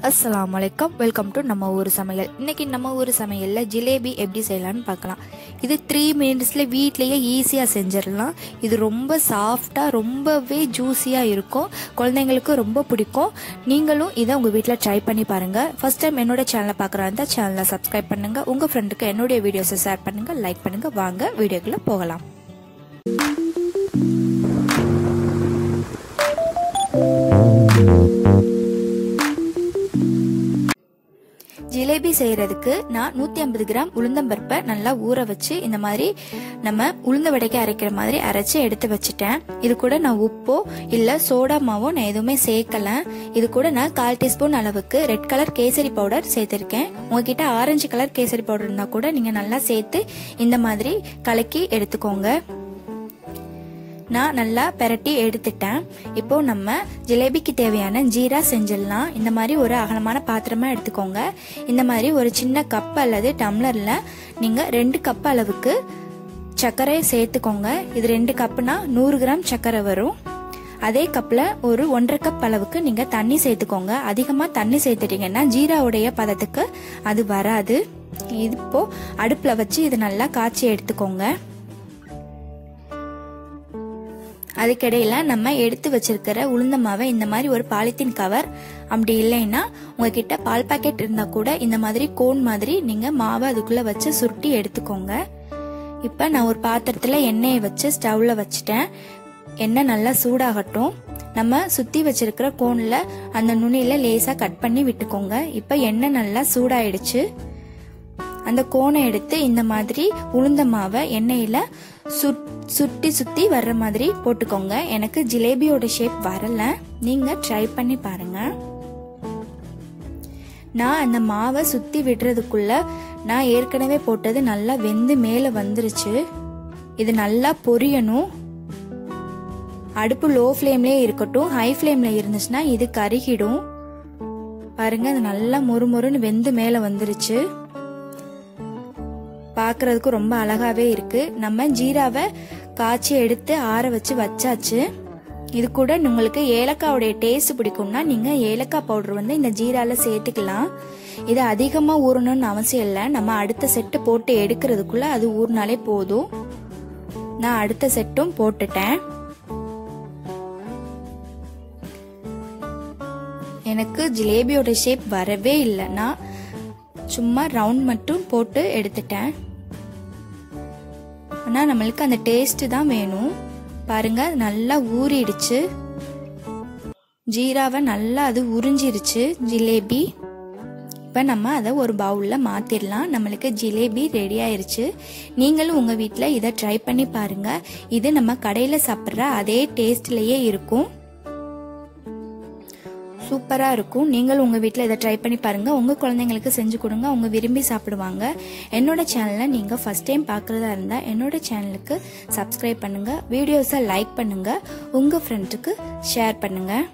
அஸ்ஸலாமு அலைக்கம் welcome to நம்ம ஊர் சமையல் இன்னைக்கு நம்ம ஊர் சமையலில் ஜிலேபி எப்படி செய்யலாம்னு பார்க்கலாம் இது த்ரீ மினிட்ஸில் வீட்லேயே ஈஸியாக செஞ்சிடலாம் இது ரொம்ப சாஃப்டாக ரொம்பவே ஜூஸியாக இருக்கும் குழந்தைங்களுக்கு ரொம்ப பிடிக்கும் நீங்களும் இதை உங்கள் வீட்டில் ட்ரை பண்ணி பாருங்கள் ஃபர்ஸ்ட் டைம் என்னோட சேனலை பார்க்குறா இருந்தால் சேனலை சப்ஸ்கிரைப் பண்ணுங்கள் உங்கள் ஃப்ரெண்டுக்கு என்னுடைய வீடியோஸை ஷேர் பண்ணுங்கள் லைக் பண்ணுங்கள் வாங்க வீடியோக்குள்ளே போகலாம் ஜிலேபி செய்யறதுக்கு நான் நூத்தி ஐம்பது கிராம் உளுந்தம்பருப்பை நல்லா ஊற வச்சு இந்த மாதிரி நம்ம உளுந்த வடைக்கு அரைக்கிற மாதிரி அரைச்சு எடுத்து வச்சுட்டேன் இது கூட நான் உப்போ இல்ல சோடா மாவோ நான் எதுவுமே சேர்க்கல இது கூட நான் கால் டீஸ்பூன் அளவுக்கு ரெட் கலர் கேசரி பவுடர் சேர்த்திருக்கேன் உங்ககிட்ட ஆரஞ்சு கலர் கேசரி பவுடர் இருந்தா கூட நீங்க நல்லா சேர்த்து இந்த மாதிரி கலக்கி எடுத்துக்கோங்க நான் நல்லா பெரட்டி எடுத்துட்டேன் இப்போ நம்ம ஜிலேபிக்கு தேவையான ஜீரா செஞ்சிடலாம் இந்த மாதிரி ஒரு அகலமான பாத்திரமா எடுத்துக்கோங்க இந்த மாதிரி ஒரு சின்ன கப் அல்லது டம்ளர்ல நீங்க ரெண்டு கப் அளவுக்கு சர்க்கரை சேர்த்துக்கோங்க இது ரெண்டு கப்புனா நூறு கிராம் சர்க்கரை வரும் அதே கப்பில் ஒரு ஒன்றரை கப் அளவுக்கு நீங்கள் தண்ணி சேர்த்துக்கோங்க அதிகமாக தண்ணி சேர்த்துட்டீங்கன்னா ஜீராவுடைய பதத்துக்கு அது வராது இப்போ அடுப்பில் வச்சு இது நல்லா காய்ச்சி எடுத்துக்கோங்க அதுக்கிடையில நம்ம எடுத்து வச்சிருக்கிற உளுந்த மாவை இந்த மாதிரி ஒரு பாலித்தீன் கவர் அப்படி இல்லைன்னா உங்ககிட்ட பால் பாக்கெட் இருந்தா கூட இந்த மாதிரி கோன் மாதிரி நீங்க மாவை அதுக்குள்ள வச்சு சுருட்டி எடுத்துக்கோங்க இப்ப நான் ஒரு பாத்திரத்துல எண்ணெயை வச்சு ஸ்டவ்ல வச்சுட்டேன் எண்ணெய் நல்லா சூடாகட்டும் நம்ம சுத்தி வச்சிருக்கிற கோன்ல அந்த நுனியில லேசா கட் பண்ணி விட்டுக்கோங்க இப்ப எண்ணெய் நல்லா சூடாயிடுச்சு அந்த கோனை எடுத்து இந்த மாதிரி உளுந்த மாவை எண்ணெயில சுட்டி சுத்தி வர்ற மாதிரி போட்டுக்கோங்க எனக்கு ஜிலேபியோட ஷேப் வரல நீங்க ட்ரை பண்ணி பாருங்க நான் அந்த மாவை சுத்தி விடுறதுக்குள்ள நான் ஏற்கனவே போட்டது நல்லா வெந்து மேல வந்துருச்சு இது நல்லா பொரியணும் அடுப்பு லோ ஃப்ளேம்லயே இருக்கட்டும் ஹை ஃப்ளேம்ல இருந்துச்சுன்னா இது கருகிடும் பாருங்க அது நல்லா மொறுமொறுன்னு வெந்து மேல வந்துருச்சு பார்க்கறதுக்கு ரொம்ப அழகாவே இருக்கு நம்ம ஜீராவை காய்ச்சி எடுத்து ஆற வச்சு வச்சாச்சு இது கூட உங்களுக்கு ஏலக்காவுடைய டேஸ்ட் பிடிக்கும்னா நீங்க ஏலக்காய் பவுடர் வந்து இந்த ஜீரால சேர்த்துக்கலாம் இது அதிகமா ஊறணும்னு அவசியம் இல்லை நம்ம அடுத்த செட்டு போட்டு எடுக்கிறதுக்குள்ள அது ஊறினாலே போதும் நான் அடுத்த செட்டும் போட்டுட்டேன் எனக்கு ஜிலேபியோட ஷேப் வரவே இல்லை நான் சும்மா ரவுண்ட் மட்டும் போட்டு எடுத்துட்டேன் ஆனால் நம்மளுக்கு அந்த டேஸ்ட் தான் வேணும் பாருங்க நல்லா ஊறிடுச்சு ஜீராவை நல்லா அது உறிஞ்சிருச்சு ஜிலேபி இப்போ நம்ம அதை ஒரு பவுலில் மாற்றிடலாம் நம்மளுக்கு ஜிலேபி ரெடி ஆயிருச்சு நீங்களும் உங்கள் வீட்டில் இதை ட்ரை பண்ணி பாருங்க இது நம்ம கடையில் சாப்பிட்ற அதே டேஸ்ட்லேயே இருக்கும் சூப்பராக இருக்கும் நீங்களும் உங்கள் வீட்டில் இதை ட்ரை பண்ணி பாருங்கள் உங்கள் குழந்தைங்களுக்கு செஞ்சு கொடுங்க அவங்க விரும்பி சாப்பிடுவாங்க என்னோட சேனலை நீங்கள் ஃபஸ்ட் டைம் பார்க்குறதா இருந்தால் என்னோட சேனலுக்கு சப்ஸ்கிரைப் பண்ணுங்கள் வீடியோஸை லைக் பண்ணுங்கள் உங்கள் ஃப்ரெண்ட்ஸுக்கு ஷேர் பண்ணுங்கள்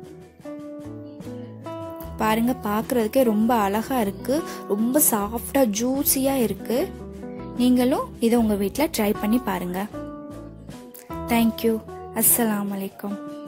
பாருங்க பார்க்குறதுக்கே ரொம்ப அழகாக இருக்குது ரொம்ப சாஃப்டாக ஜூஸியாக இருக்குது நீங்களும் இதை உங்கள் வீட்டில் ட்ரை பண்ணி பாருங்கள் தேங்க்யூ அஸ்ஸலாம் வலைக்கம்